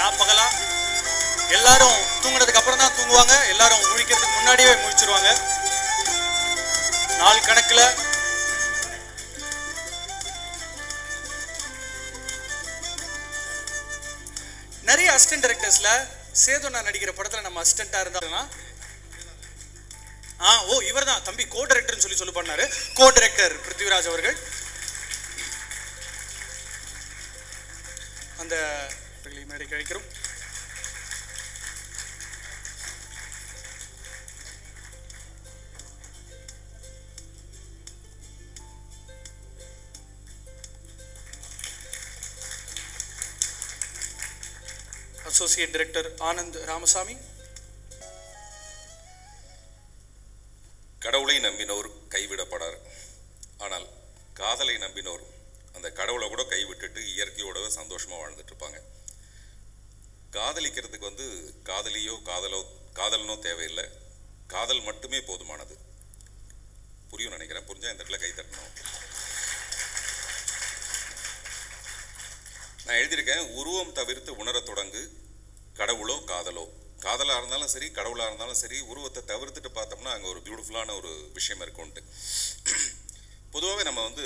ராப்பகலா எல்லாரும் தூங்குனதுக்கு அப்புறம் தான் தூங்குவாங்க எல்லாரும் முழிக்கிறதுக்கு முன்னாடியே முழிச்சிருவாங்க நாள் கணக்குல நிறைய அசிஸ்டன்ட் டைரக்டர்ஸ்ல சேது நான் நடிக்கிற படத்துல நம்ம அசிஸ்டண்டா இருந்தாருன்னா ஆ ஓ இவர்தான் தம்பி கோ டைரக்டர்னு சொல்லி சொல்லி பண்ணாரு கோ டைரக்டர் பிருத்திவிராஜ் அவர்கள் அந்த மேடைக்கு அழைக்கிறோம் அசோசியேட் டைரக்டர் ஆனந்த் ராமசாமி கடவுளை நம்பினோர் கைவிடப்படார் ஆனால் காதலை நம்பினோர் அந்த கடவுளை கூட கைவிட்டுட்டு இயற்கையோட சந்தோஷமா வாழ்ந்துட்டு இருப்பாங்க காதலிக்கிறதுக்கு வந்து காதலியோ காதலோ காதலனோ தேவையில்லை காதல் மட்டுமே போதுமானது புரியும் நினைக்கிறேன் புரிஞ்சா இந்த இடத்துல கை தட்டணும் நான் எழுதியிருக்கேன் உருவம் தவிர்த்து உணரத் தொடங்கு கடவுளோ காதலோ காதலா இருந்தாலும் சரி கடவுளா இருந்தாலும் சரி உருவத்தை தவிர்த்துட்டு பார்த்தோம்னா அங்க ஒரு பியூட்டிஃபுல்லான ஒரு விஷயம் இருக்கும்ட்டு பொதுவாகவே நம்ம வந்து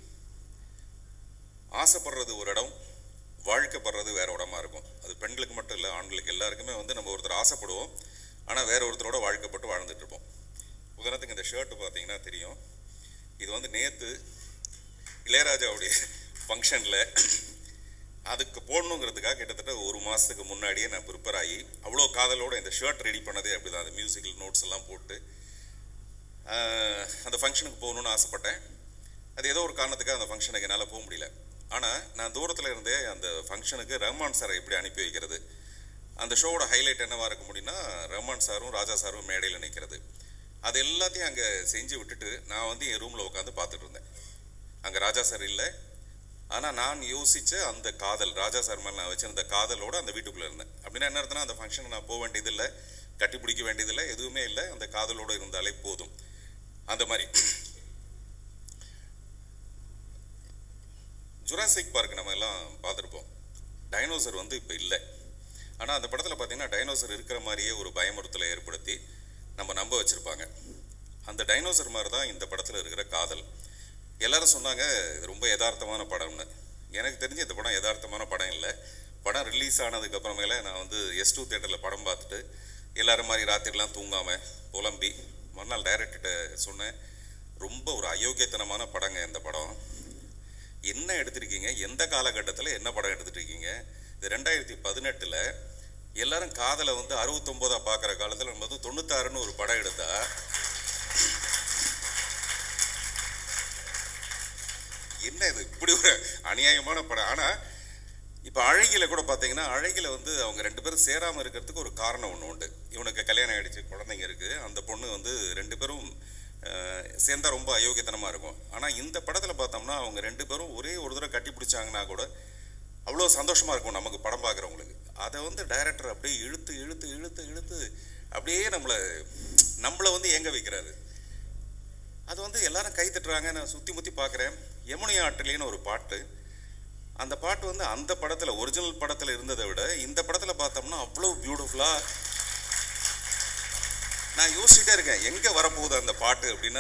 ஆசைப்படுறது ஒரு இடம் வாழ்க்கைப்படுறது வேற இடமா இருக்கும் அது பெண்களுக்கு மட்டும் இல்லை ஆண்களுக்கு எல்லாருக்குமே வந்து நம்ம ஒருத்தர் ஆசைப்படுவோம் ஆனால் வேற ஒருத்தரோட வாழ்க்கைப்பட்டு வாழ்ந்துட்டு இருப்போம் உதாரணத்துக்கு இந்த ஷர்ட் பார்த்தீங்கன்னா தெரியும் இது வந்து நேத்து இளையராஜாவுடைய ஃபங்க்ஷனில் அதுக்கு போடணுங்கிறதுக்காக கிட்டத்தட்ட ஒரு மாதத்துக்கு முன்னாடியே நான் ப்ரிப்பேர் ஆகி அவ்வளோ காதலோட இந்த ஷர்ட் ரெடி பண்ணதே அப்படி தான் அந்த மியூசிக்கல் நோட்ஸ் எல்லாம் போட்டு ஆஹ், அந்த ஃபங்க்ஷனுக்கு போகணும்னு ஆசைப்பட்டேன் அது ஏதோ ஒரு காரணத்துக்காக அந்த ஃபங்க்ஷனுக்கு என்னால் போக முடியல ஆனால் நான் தூரத்தில் இருந்தே அந்த ஃபங்க்ஷனுக்கு ரஹ்மான் சாரை எப்படி அனுப்பி வைக்கிறது அந்த ஷோவோட ஹைலைட் என்னவா இருக்க முடியும்னா ரஹ்மான் சாரும் ராஜா சாரும் மேடையில் நிற்கிறது அது எல்லாத்தையும் அங்கே செஞ்சு விட்டுட்டு நான் வந்து என் ரூமில் உட்காந்து பார்த்துட்டு இருந்தேன் அங்கே ராஜா சார் இல்லை ஆனால் நான் யோசிச்ச அந்த காதல் ராஜா சார் மேலே நான் வச்சிருந்த காதலோட அந்த வீட்டுக்குள்ளே இருந்தேன் அப்படின்னா என்ன அர்த்தம்னா அந்த ஃபங்க்ஷனுக்கு நான் போக வேண்டியதில்லை கட்டி பிடிக்க வேண்டியதில்லை எதுவுமே இல்லை அந்த காதலோட இருந்தாலே போதும் அந்த மாதிரி ஜுராசிக் பார்க் நம்ம எல்லாம் பார்த்துருப்போம் டைனோசர் வந்து இப்போ இல்லை ஆனால் அந்த படத்தில் பார்த்தீங்கன்னா டைனோசர் இருக்கிற மாதிரியே ஒரு பயமுறுத்தலை ஏற்படுத்தி நம்ம நம்ப வச்சுருப்பாங்க அந்த டைனோசர் மாதிரி தான் இந்த படத்தில் இருக்கிற காதல் எல்லாரும் சொன்னாங்க இது ரொம்ப யதார்த்தமான படம்னு எனக்கு தெரிஞ்சு இந்த படம் யதார்த்தமான படம் இல்லை படம் ரிலீஸ் ஆனதுக்கு அப்புறமேல நான் வந்து எஸ் டூ தேட்டரில் படம் பார்த்துட்டு எல்லாரும் மாதிரி ராத்திரிலாம் தூங்காமல் புலம்பி மறுநாள் டைரக்டர்கிட்ட சொன்னேன் ரொம்ப ஒரு அயோக்கியத்தனமான படங்க இந்த படம் என்ன எடுத்திருக்கீங்க எந்த காலகட்டத்தில் என்ன படம் எடுத்துட்டு இருக்கீங்க இது ரெண்டாயிரத்தி பதினெட்டில் எல்லாரும் காதலை வந்து அறுபத்தொம்போதா பார்க்குற காலத்தில் நம்ம வந்து தொண்ணூத்தாறுன்னு ஒரு படம் எடுத்தா என்ன இது இப்படி ஒரு அநியாயமான படம் ஆனால் இப்போ அழகில கூட பார்த்தீங்கன்னா அழகில வந்து அவங்க ரெண்டு பேரும் சேராமல் இருக்கிறதுக்கு ஒரு காரணம் ஒன்று உண்டு இவனுக்கு கல்யாணம் ஆயிடுச்சு குழந்தைங்க இருக்கு அந்த பொண்ணு வந்து ரெண்டு பேரும் அஹ், சேர்ந்தா ரொம்ப அயோக்கியத்தனமாக இருக்கும் ஆனால் இந்த படத்தில் பார்த்தோம்னா அவங்க ரெண்டு பேரும் ஒரே ஒரு தடவை கட்டி பிடிச்சாங்கன்னா கூட அவ்வளோ சந்தோஷமா இருக்கும் நமக்கு படம் பார்க்குறவங்களுக்கு அதை வந்து டைரக்டர் அப்படியே இழுத்து இழுத்து இழுத்து இழுத்து அப்படியே நம்மளை நம்மளை வந்து ஏங்க வைக்கிறாரு அது வந்து எல்லாரும் கை தட்டுறாங்க நான் சுற்றி முற்றி பார்க்குறேன் யமுனை ஆற்றிலேன்னு ஒரு பாட்டு அந்த பாட்டு வந்து அந்த படத்தில் ஒரிஜினல் படத்தில் இருந்ததை விட இந்த படத்தில் பார்த்தோம்னா அவ்வளோ பியூட்டிஃபுல்லாக நான் யோசிச்சுட்டே இருக்கேன் எங்கே வரப்போகுது அந்த பாட்டு அப்படின்னா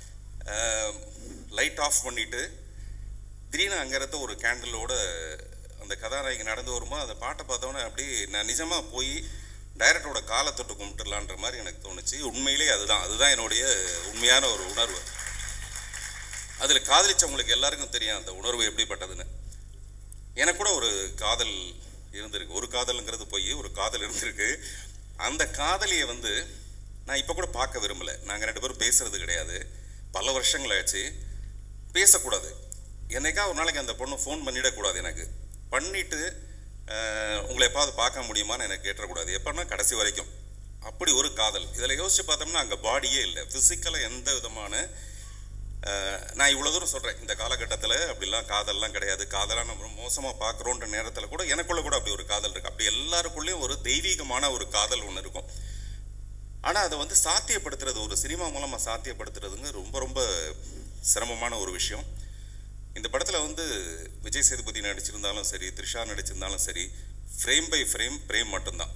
லைட் ஆஃப் பண்ணிட்டு திடீர்னு அங்கே இருந்த ஒரு கேண்டிலோட அந்த கதாநாயகி நடந்து வருமா அந்த பாட்டை பார்த்தோன்னே அப்படி நான் நிஜமாக போய் டைரக்டரோட காலை தொட்டு கும்பிட்டுலான்ற மாதிரி எனக்கு தோணுச்சு உண்மையிலே அதுதான் அதுதான் என்னுடைய உண்மையான ஒரு உணர்வு அதில் காதலிச்சவங்களுக்கு எல்லாருக்கும் தெரியும் அந்த உணர்வு எப்படிப்பட்டதுன்னு எனக்கு கூட ஒரு காதல் இருந்திருக்கு ஒரு காதலுங்கிறது போய் ஒரு காதல் இருந்திருக்கு அந்த காதலியை வந்து நான் இப்போ கூட பார்க்க விரும்பலை நாங்கள் ரெண்டு பேரும் பேசுறது கிடையாது பல வருஷங்கள் ஆச்சு பேசக்கூடாது என்னைக்கா ஒரு நாளைக்கு அந்த பொண்ணு ஃபோன் பண்ணிடக்கூடாது எனக்கு பண்ணிட்டு அஹ், உங்களை எப்பாவது பார்க்க முடியுமான்னு எனக்கு கேட்டக்கூடாது எப்பன்னா கடைசி வரைக்கும் அப்படி ஒரு காதல் இதில் யோசிச்சு பார்த்தோம்னா அங்கே பாடியே இல்லை ஃபிசிக்கலாக எந்த விதமான அஹ், நான் இவ்வளோ தூரம் சொல்கிறேன் இந்த காலகட்டத்தில் அப்படிலாம் காதல்லாம் கிடையாது காதலாக நம்ம மோசமாக பார்க்குறோன்ற நேரத்தில் கூட எனக்குள்ள கூட அப்படி ஒரு காதல் இருக்குது அப்படி எல்லாருக்குள்ளேயும் ஒரு தெய்வீகமான ஒரு காதல் ஒன்று இருக்கும் ஆனால் அதை வந்து சாத்தியப்படுத்துறது ஒரு சினிமா மூலமாக சாத்தியப்படுத்துறதுங்க ரொம்ப ரொம்ப சிரமமான ஒரு விஷயம் இந்த படத்தில் வந்து விஜய் சேதுபதி நடிச்சிருந்தாலும் சரி த்ரிஷா நடிச்சிருந்தாலும் சரி ஃப்ரேம் பை ஃப்ரேம் பிரேம் மட்டும்தான்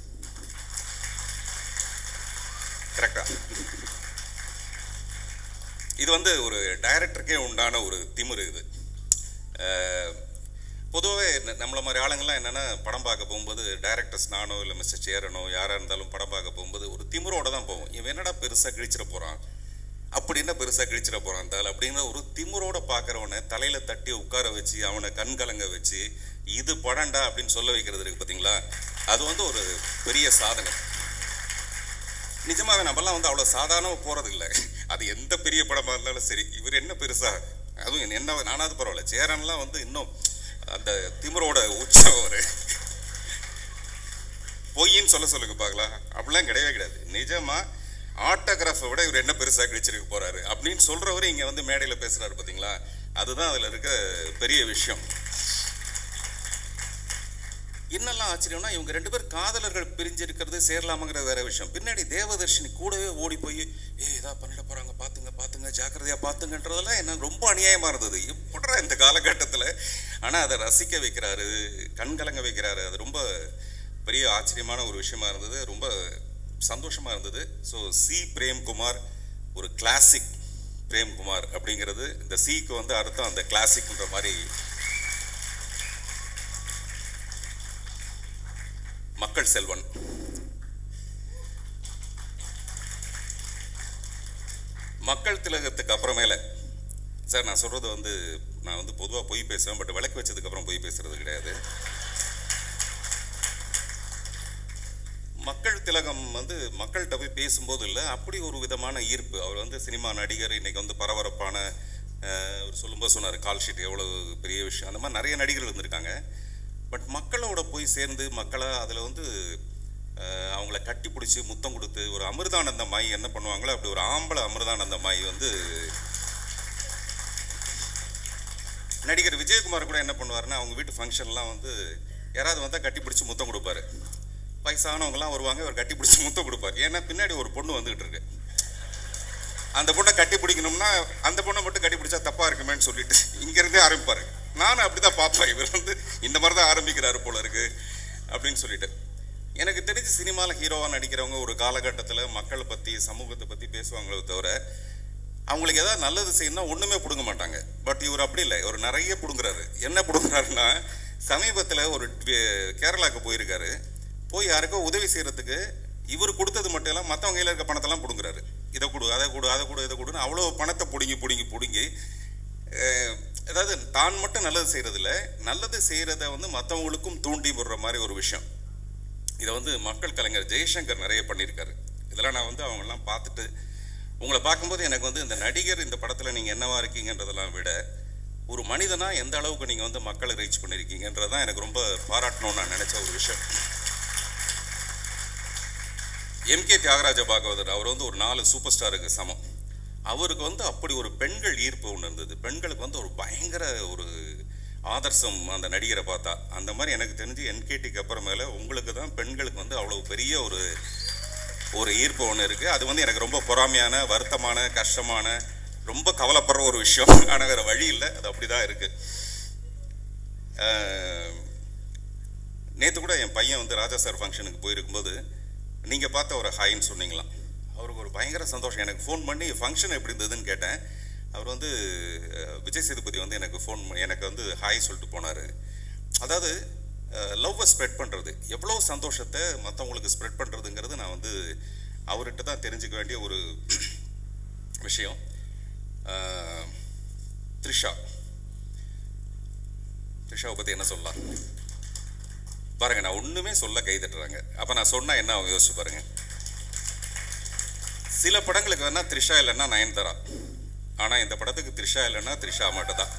கரெக்டா இது வந்து ஒரு டைரக்டருக்கே உண்டான ஒரு திமிரு இது பொதுவாகவே நம்மள மாதிரி ஆளுங்கள்லாம் என்னென்னா படம் பார்க்க போகும்போது டைரக்டர்ஸ் நானோ இல்லை மிஸ்டர் சேரனோ யாராக இருந்தாலும் படம் பார்க்க போகும்போது ஒரு திமிரோட தான் போவோம் இவன் என்னடா பெருசாக கிழிச்சிட போகிறான் அப்படி என்ன பெருசாக கிழிச்சிட போகிறான் தால் அப்படிங்கிற ஒரு திமிரோட பார்க்குறவனை தலையில் தட்டி உட்கார வச்சு அவனை கண் கலங்க வச்சு இது படம்டா அப்படின்னு சொல்ல வைக்கிறது இருக்கு பார்த்தீங்களா அது வந்து ஒரு பெரிய சாதனை நிஜமாவே நம்மலாம் வந்து அவ்வளோ சாதாரணமாக போகிறது இல்லை அது எந்த பெரிய படமாக இருந்தாலும் சரி இவர் என்ன பெருசா அதுவும் என்ன- என்ன நானாவது பரவாயில்ல சேரன்லாம் வந்து இன்னும் அந்த திமிரோட உச்சம் ஒரு பொய்ன்னு சொல்ல சொல்லுங்க பார்க்கலாம் அப்படிலாம் கிடையவே கிடையாது நிஜமா ஆட்டோகிராஃபை விட இவர் என்ன பெருசாக கிழிச்சிருக்க போறாரு அப்படின்னு சொல்றவரு இங்க வந்து மேடையில் பேசுறாரு பார்த்தீங்களா அதுதான் அதுல இருக்க பெரிய விஷயம் என்னெல்லாம் ஆச்சரியம்னா இவங்க ரெண்டு பேர் காதலர்கள் பிரிஞ்சிருக்கிறது சேரலாமாங்கிறது வேற விஷயம் பின்னாடி தேவதர்ஷினி கூடவே ஓடி போய் ஏ இதா பண்ணிட போறாங்க பாத்துங்க பாத்துங்க ஜாக்கிரதையா பாத்துங்கன்றதெல்லாம் என்ன ரொம்ப அநியாயமா இருந்தது எப்படா இந்த காலகட்டத்தில் ஆனா அதை ரசிக்க வைக்கிறாரு கண் கலங்க வைக்கிறாரு அது ரொம்ப பெரிய ஆச்சரியமான ஒரு விஷயமா இருந்தது ரொம்ப சந்தோஷமா இருந்தது ஸோ சி பிரேம்குமார் ஒரு கிளாசிக் பிரேம்குமார் அப்படிங்கிறது இந்த சிக்கு வந்து அர்த்தம் அந்த கிளாசிக்ன்ற மாதிரி மக்கள் செல்வன் மக்கள் திலகத்துக்கு அப்புறமேல சார் நான் சொல்றது வந்து நான் வந்து பொதுவாக பொய் பேசுவேன் பட் விளக்கு வச்சதுக்கு அப்புறம் பொய் பேசுறது கிடையாது மக்கள் திலகம் வந்து மக்கள்கிட்ட போய் பேசும்போது இல்லை அப்படி ஒரு விதமான ஈர்ப்பு அவர் வந்து சினிமா நடிகர் இன்னைக்கு வந்து பரபரப்பான அஹ், அவர் சொல்லும்போது சொன்னார் கால் ஷீட் எவ்வளோ பெரிய விஷயம் அந்த மாதிரி நிறைய நடிகர்கள் இருந்திருக்காங்க பட் மக்களோட போய் சேர்ந்து மக்களை அதில் வந்து அஹ், அவங்கள கட்டி பிடிச்சி முத்தம் கொடுத்து ஒரு அமிர்தானந்த மாய் என்ன பண்ணுவாங்களோ அப்படி ஒரு ஆம்பளை அமிர்தானந்த மாய் வந்து நடிகர் விஜயகுமார் கூட என்ன பண்ணுவாருன்னா அவங்க வீட்டு ஃபங்க்ஷன்லாம் வந்து யாராவது வந்தால் கட்டி பிடிச்சி முத்தம் கொடுப்பாரு வயசானவங்கலாம் வருவாங்க இவர் கட்டி பிடிச்சி முத்தம் கொடுப்பாரு ஏன்னா பின்னாடி ஒரு பொண்ணு வந்துகிட்டு இருக்கு அந்த பொண்ணை கட்டி பிடிக்கணும்னா அந்த பொண்ணை மட்டும் கட்டி பிடிச்சா தப்பா இருக்குமேன்னு சொல்லிட்டு இங்கிருந்தே ஆரம்பிப்பாரு நானும் அப்படிதான் பார்ப்பேன் இவர் வந்து இந்த மாதிரி தான் ஆரம்பிக்கிறாரு போல இருக்கு அப்படின்னு சொல்லிட்டு எனக்கு தெரிஞ்சு சினிமாவில் ஹீரோவாக நடிக்கிறவங்க ஒரு காலகட்டத்தில் மக்களை பற்றி சமூகத்தை பற்றி பேசுவாங்களே தவிர அவங்களுக்கு ஏதாவது நல்லது செய்யணும்னா ஒன்றுமே பிடுங்க மாட்டாங்க பட் இவர் அப்படி இல்லை இவர் நிறைய பிடுங்குறாரு என்ன பிடுங்குறாருன்னா சமீபத்தில் ஒரு ட்வி- கேரளாக்கு போயிருக்காரு போய் யாருக்கோ உதவி செய்யறதுக்கு இவர் கொடுத்தது மட்டும் இல்லாமல் மற்றவங்க கையில் இருக்க பணத்தெல்லாம் பிடுங்குறாரு இதை கொடு அதை கொடு அதை கொடு இதை கொடுன்னு அவ்வளோ பணத்தை பிடுங்கி பிடுங்கி பிடுங்கி அஹ், அதாவது தான் மட்டும் நல்லது செய்யறதில்ல நல்லது செய்யறத வந்து மற்றவங்களுக்கும் தூண்டி விடுற மாதிரி ஒரு விஷயம் இதை வந்து மக்கள் கலைஞர் ஜெய்சங்கர் நிறைய பண்ணியிருக்காரு இதெல்லாம் நான் வந்து அவங்கெல்லாம் பார்த்துட்டு உங்களை பார்க்கும்போது எனக்கு வந்து இந்த நடிகர் இந்த படத்தில் நீங்கள் என்னவா இருக்கீங்கன்றதெல்லாம் விட ஒரு மனிதனா எந்த அளவுக்கு நீங்கள் வந்து மக்களை ரீச் பண்ணியிருக்கீங்கன்றதான் எனக்கு ரொம்ப பாராட்டணும்னு நான் நினச்ச ஒரு விஷயம் எம்கே தியாகராஜ பாகவதர் அவர் வந்து ஒரு நாலு சூப்பர் ஸ்டாருக்கு சமம் அவருக்கு வந்து அப்படி ஒரு பெண்கள் ஈர்ப்பு ஒன்று இருந்தது பெண்களுக்கு வந்து ஒரு பயங்கர ஒரு ஆதர்சம் அந்த நடிகரை பார்த்தா அந்த மாதிரி எனக்கு தெரிஞ்சு என்கேடிக்கு அப்புறமேல உங்களுக்கு தான் பெண்களுக்கு வந்து அவ்வளவு பெரிய ஒரு ஒரு ஈர்ப்பு ஒன்று இருக்குது அது வந்து எனக்கு ரொம்ப பொறாமையான வருத்தமான கஷ்டமான ரொம்ப கவலைப்படுற ஒரு விஷயம் ஆனால் வேறு வழி இல்லை அது அப்படி தான் இருக்குது நேற்று கூட என் பையன் வந்து ராஜா சார் ஃபங்க்ஷனுக்கு போயிருக்கும்போது நீங்கள் பார்த்த ஒரு ஹாய்ன்னு சொன்னீங்களாம் அவருக்கு ஒரு பயங்கர சந்தோஷம் எனக்கு ஃபோன் பண்ணி ஃபங்க்ஷன் எப்படி இருந்ததுன்னு கேட்டேன் அவர் வந்து அஹ், விஜய் சேதுபதி வந்து எனக்கு ஃபோன் எனக்கு வந்து ஹாய் சொல்லிட்டு போனார் அதாவது லவ்வை ஸ்ப்ரெட் பண்ணுறது எவ்வளோ சந்தோஷத்தை மற்றவங்களுக்கு ஸ்ப்ரெட் பண்ணுறதுங்கிறது நான் வந்து அவர்கிட்ட தான் தெரிஞ்சுக்க வேண்டிய ஒரு விஷயம் அஹ், த்ரிஷா த்ரிஷாவை பற்றி என்ன சொல்லலாம் பாருங்க நான் ஒண்ணுமே சொல்ல கை தட்டுறாங்க அப்ப நான் சொன்னா என்ன அவங்க யோசிச்சு பாருங்க சில படங்களுக்கு வேணா த்ரிஷா இல்லைன்னா நயன்தாரா ஆனா இந்த படத்துக்கு த்ரிஷா இல்லைன்னா த்ரிஷா மட்டும் தான்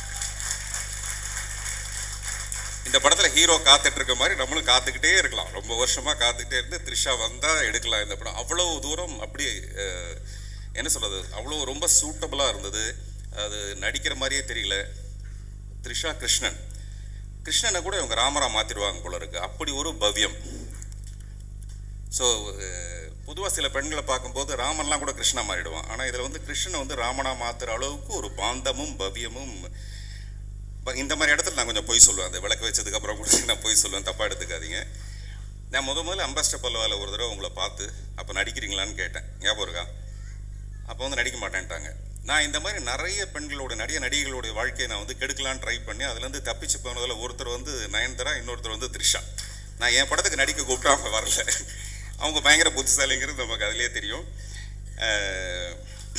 இந்த படத்துல ஹீரோ காத்துட்டு இருக்க மாதிரி நம்மளும் காத்துக்கிட்டே இருக்கலாம் ரொம்ப வருஷமா காத்துக்கிட்டே இருந்து த்ரிஷா வந்தா எடுக்கலாம் இந்த படம் அவ்வளவு தூரம் அப்படியே அஹ், என்ன சொல்றது அவ்வளோ ரொம்ப சூட்டபுளா இருந்தது அது நடிக்கிற மாதிரியே தெரியல த்ரிஷா கிருஷ்ணன் கிருஷ்ணனை கூட இவங்க ராமரா மாத்திடுவாங்க போல இருக்கு அப்படி ஒரு பவ்யம் ஸோ பொதுவாக சில பெண்களை பார்க்கும்போது ராமன்லாம் கூட கிருஷ்ணா மாறிடுவான் ஆனால் இதில் வந்து கிருஷ்ணனை வந்து ராமனா மாத்துற அளவுக்கு ஒரு பாந்தமும் பவ்யமும் இப்போ இந்த மாதிரி இடத்துல நான் கொஞ்சம் பொய் சொல்லுவேன் அந்த விளக்கு வச்சதுக்கு அப்புறம் கூட நான் பொய் சொல்லுவேன் தப்பாக எடுத்துக்காதீங்க நான் முத முதல்ல அம்பாஸ்டர் பல்லவாவில் ஒரு தடவை உங்களை பார்த்து அப்போ நடிக்கிறீங்களான்னு கேட்டேன் ஞாபகம் இருக்கா அப்போ வந்து நடிக்க மாட்டேன்ட்டாங்க நான் இந்த மாதிரி நிறைய பெண்களோட நிறைய நடிகைகளுடைய வாழ்க்கையை நான் வந்து கெடுக்கலான்னு ட்ரை பண்ணி அதுலேருந்து தப்பிச்சு போனதில் ஒருத்தர் வந்து நயன்தரா இன்னொருத்தர் வந்து த்ரிஷா நான் என் படத்துக்கு நடிக்க கூப்பிட்டா அவங்க வரல அவங்க பயங்கர புத்திசாலிங்கிறது நமக்கு அதுலேயே தெரியும் அஹ்,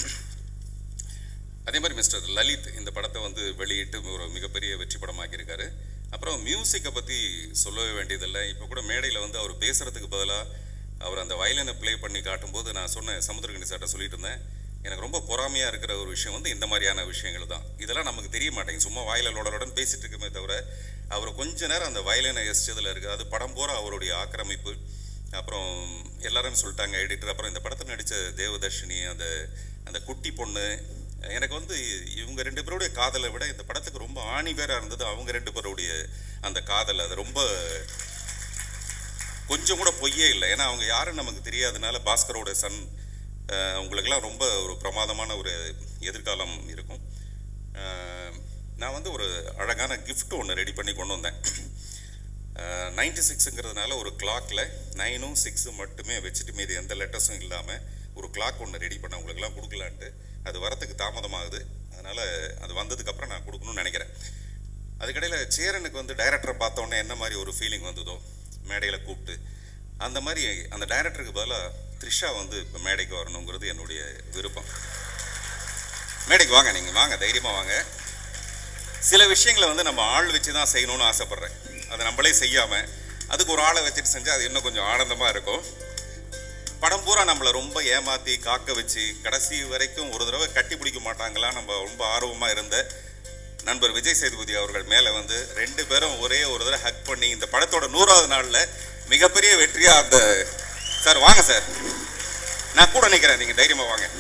அதே மாதிரி மிஸ்டர் லலித் இந்த படத்தை வந்து வெளியிட்டு ஒரு மிகப்பெரிய வெற்றி படமாக்கியிருக்காரு அப்புறம் மியூசிக்கை பற்றி சொல்லவே வேண்டியதில்லை இப்போ கூட மேடையில் வந்து அவர் பேசுறதுக்கு பதிலாக அவர் அந்த வயலினை ப்ளே பண்ணி காட்டும்போது நான் சொன்னேன் சமுத்திரகணி சார்ட்ட சொல்லிட்டு இருந்தேன் எனக்கு ரொம்ப பொறாமையாக இருக்கிற ஒரு விஷயம் வந்து இந்த மாதிரியான விஷயங்கள் தான் இதெல்லாம் நமக்கு தெரிய மாட்டேங்குது சும்மா வயலில் லோடலுடன் பேசிட்டு இருக்கமே தவிர அவர் கொஞ்ச நேரம் அந்த வயலினை எசிச்சதில் இருக்குது அது படம் பூரா அவருடைய ஆக்கிரமிப்பு அப்புறம் எல்லாரும் சொல்லிட்டாங்க எடிட்டர் அப்புறம் இந்த படத்தில் நடித்த தேவதர்ஷினி அந்த அந்த குட்டி பொண்ணு எனக்கு வந்து இவங்க ரெண்டு பேருடைய காதலை விட இந்த படத்துக்கு ரொம்ப ஆணி வேற இருந்தது அவங்க ரெண்டு பேருடைய அந்த காதல் அது ரொம்ப கொஞ்சம் கூட பொய்யே இல்லை ஏன்னா அவங்க யாருன்னு நமக்கு தெரியாதனால பாஸ்கரோட சன் அஹ், அவங்களுக்கெல்லாம் ரொம்ப ஒரு பிரமாதமான ஒரு எதிர்காலம் இருக்கும் அஹ், நான் வந்து ஒரு அழகான gift ஒன்று ரெடி பண்ணி கொண்டு வந்தேன் நைன்டி சிக்ஸுங்கிறதுனால ஒரு கிளாக்ல நைனும் சிக்ஸும் மட்டுமே வச்சுட்டு மீது எந்த லெட்டர்ஸும் இல்லாமல் ஒரு கிளாக் ஒன்று ரெடி பண்ண உங்களுக்குலாம் கொடுக்கலான்ட்டு அது வரத்துக்கு தாமதமாகுது அதனால் அது வந்ததுக்கப்புறம் நான் கொடுக்கணும்னு நினைக்கிறேன் அதுக்கடையில் சேரனுக்கு வந்து டைரக்டரை பார்த்தோன்னே என்ன மாதிரி ஒரு ஃபீலிங் வந்ததோ மேடையில் கூப்பிட்டு அந்த மாதிரி அந்த டைரக்டருக்கு பதிலாக த்ரிஷா வந்து இப்போ மேடைக்கு வரணுங்கிறது என்னுடைய விருப்பம் மேடைக்கு வாங்க நீங்கள் வாங்க தைரியமாக வாங்க சில விஷயங்களை வந்து நம்ம ஆள் வச்சு தான் செய்யணும்னு ஆசைப்பட்றேன் அதை நம்மளே செய்யாமல் அதுக்கு ஒரு ஆளை வச்சுட்டு செஞ்சால் அது இன்னும் கொஞ்சம் ஆனந்தமாக இருக்கும் படம் பூரா நம்மளை ரொம்ப ஏமாற்றி காக்க வச்சு கடைசி வரைக்கும் ஒரு தடவை கட்டி பிடிக்க மாட்டாங்களா நம்ம ரொம்ப ஆர்வமாக இருந்த நண்பர் விஜய் சேதுபதி அவர்கள் மேலே வந்து ரெண்டு பேரும் ஒரே ஒரு தடவை ஹக் பண்ணி இந்த படத்தோட நூறாவது நாளில் மிகப்பெரிய வெற்றியாக அந்த சார் வாங்க சார் நான் கூட நிற்கிறேன் நீங்கள் தைரியமாக வாங்க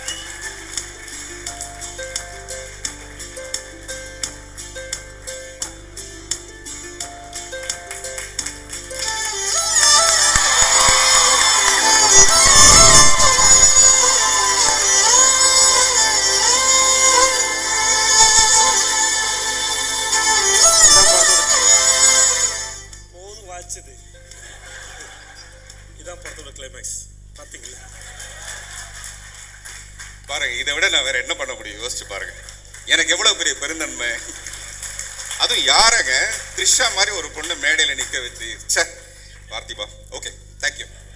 போதும் வாய்ச்சது இதான் படத்தோட கிளைமேக்ஸ் பார்த்தீங்களா பாருங்க இதை விட நான் வேற என்ன பண்ண முடியும் யோசிச்சு பாருங்க எனக்கு எவ்வளவு பெரிய பெருந்தன்மை அதுவும் யாரங்க த்ரிஷா மாதிரி ஒரு பொண்ணு மேடையில நிக்க வச்சு ச்சே பார்த்திபா ஓகே தேங்க்யூ